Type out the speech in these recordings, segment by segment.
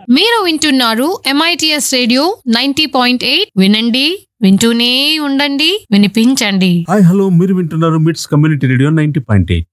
మీరు వింటున్నారు MITS radio ninety point eight వినండి వింటూనే ఉండండి వినిపించండి హాయ్ హలో మీరు వింటున్నారు MITS community radio ninety point eight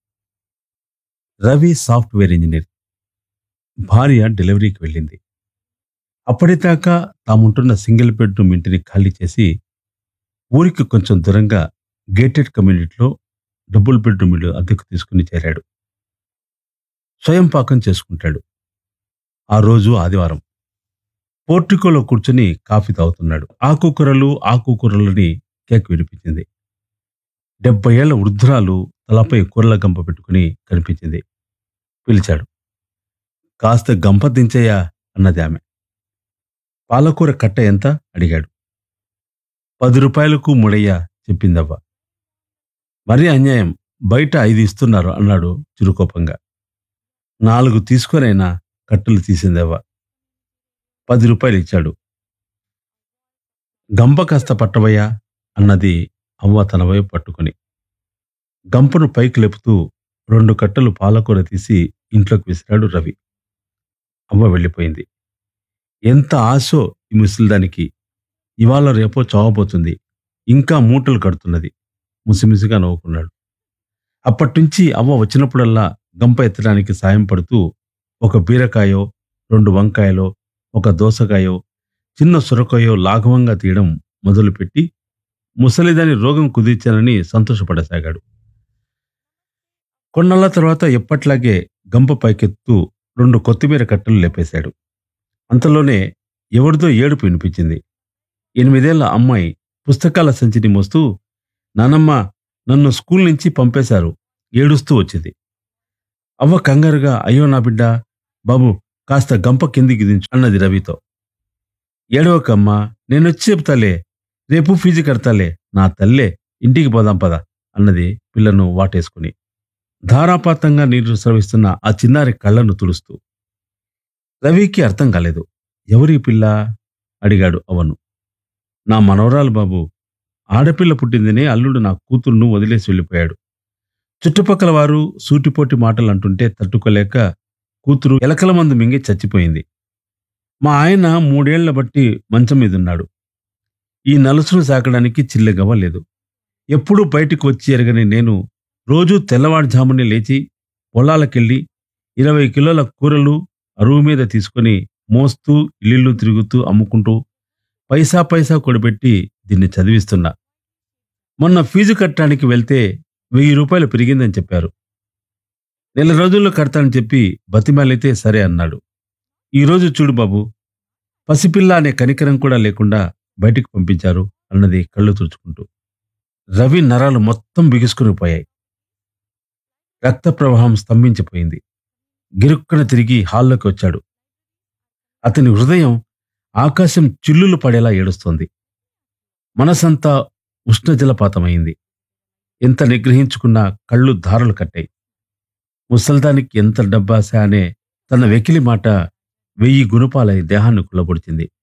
Ravi software engineer భార్య డెలివరీకి వెళ్ళింది అప్పటిదాకా తాముంటున్న సింగిల్ బెడ్రూమ్ ఇంటిని ఖాళీ చేసి ఊరికి కొంచెం దూరంగా గేటెడ్ కమ్యూనిటీలో డబుల్ బెడ్రూమ్ ఇల్లు అద్దెకు తీసుకుని చేరాడు స్వయం పాకం చేసుకుంటాడు ఆ రోజు ఆదివారం పోర్టికోలో కూర్చుని కాఫీ తాగుతున్నాడు ఆకుకూరలు ఆకుకూరలని కేక్ వినిపించింది డెబ్బై ఏళ్ల వృద్ధురాలు తలపై కూరల గంప పెట్టుకుని కనిపించింది పిలిచాడు కాస్త గంప దించయ్యా అన్నది ఆమె పాలకూర కట్ట ఎంత అడిగాడు పది రూపాయలకు మూడయ్యా చెప్పిందవ్వ మరీ అన్యాయం బయట ఐదు ఇస్తున్నారు అన్నాడు చురుకోపంగా నాలుగు తీసుకొనైనా కట్టలు తీసిందవ్వ పది రూపాయలు ఇచ్చాడు గంప కాస్త పట్టవయ్యా అన్నది అవ్వ తన వైపు పట్టుకుని గంపను పైకి లేపుతూ రెండు కట్టలు పాలకూర తీసి ఇంట్లోకి విసిరాడు రవి అవ్వ వెళ్ళిపోయింది ఎంత ఆశో ఈ ముసలిదానికి ఇవాళ రేపో చావబోతుంది ఇంకా మూటలు కడుతున్నది ముసిముసిగా నవ్వుకున్నాడు అప్పట్నుంచి అవ్వ వచ్చినప్పుడల్లా గంప ఎత్తడానికి సాయం పడుతూ ఒక బీరకాయో రెండు వంకాయలో ఒక దోసకాయో చిన్న సొరకాయో లాఘవంగా తీయడం మొదలుపెట్టి ముసలిదాని రోగం కుదిర్చానని సంతోషపడసాగాడు కొన్నాళ్ళ తర్వాత ఎప్పట్లాగే గంప పైకెత్తు రెండు కొత్తిమీర కట్టలు లేపేశాడు అంతలోనే ఎవరిదో ఏడుపు వినిపించింది ఎనిమిదేళ్ల అమ్మాయి పుస్తకాల సంచిని మోస్తూ నానమ్మ నన్ను స్కూల్ నుంచి పంపేశారు ఏడుస్తూ వచ్చింది అవ్వ కంగారుగా అయ్యో నా బిడ్డ బాబు కాస్త గంప కిందికి దించు అన్నది రవితో ఏడవకమ్మా నేనొచ్చి చెప్తాలే రేపు ఫీజు కడతాలే నా తల్లే ఇంటికి పోదాం పద అన్నది పిల్లను వాటేసుకుని ధారాపాతంగా నీరు స్రవిస్తున్న ఆ చిన్నారి కళ్ళను తుడుస్తూ రవికి అర్థం కాలేదు ఎవరి పిల్ల అడిగాడు అవను నా మనవరాలు బాబు ఆడపిల్ల పుట్టిందనే అల్లుడు నా కూతుర్ను వదిలేసి వెళ్ళిపోయాడు చుట్టుపక్కల వారు సూటిపోటి మాటలు అంటుంటే తట్టుకోలేక కూతురు ఎలకల మందు మింగి చచ్చిపోయింది మా ఆయన మూడేళ్ల బట్టి మంచం మీదున్నాడు ఈ నలుసును సాకడానికి చిల్లెగవ్వ లేదు ఎప్పుడూ బయటికి వచ్చి ఎరగని నేను రోజూ తెల్లవారుజామునే లేచి పొలాలకెళ్ళి ఇరవై కిలోల కూరలు అరువు మీద తీసుకొని మోస్తూ ఇల్లు తిరుగుతూ అమ్ముకుంటూ పైసా పైసా కొడిపెట్టి దీన్ని చదివిస్తున్నా మొన్న ఫీజు కట్టడానికి వెళ్తే వెయ్యి రూపాయలు పెరిగిందని చెప్పారు నెల రోజుల్లో కడతానని చెప్పి బతిమాలైతే సరే అన్నాడు ఈరోజు చూడు బాబు పసిపిల్ల అనే కనికరం కూడా లేకుండా బయటికి పంపించారు అన్నది కళ్ళు తుడుచుకుంటూ రవి నరాలు మొత్తం బిగుసుకుని పోయాయి రక్త ప్రవాహం స్తంభించిపోయింది గిరుక్కున తిరిగి హాల్లోకి వచ్చాడు అతని హృదయం ఆకాశం చిల్లులు పడేలా ఏడుస్తోంది మనసంతా ఉష్ణజలపాతమైంది ఎంత నిగ్రహించుకున్నా కళ్ళు ధారలు కట్టాయి ముసల్దానికి ఎంత డబ్బాస అనే తన వెకిలి మాట వెయ్యి గుణపాలై దేహాన్ని కుల్లబొడిచింది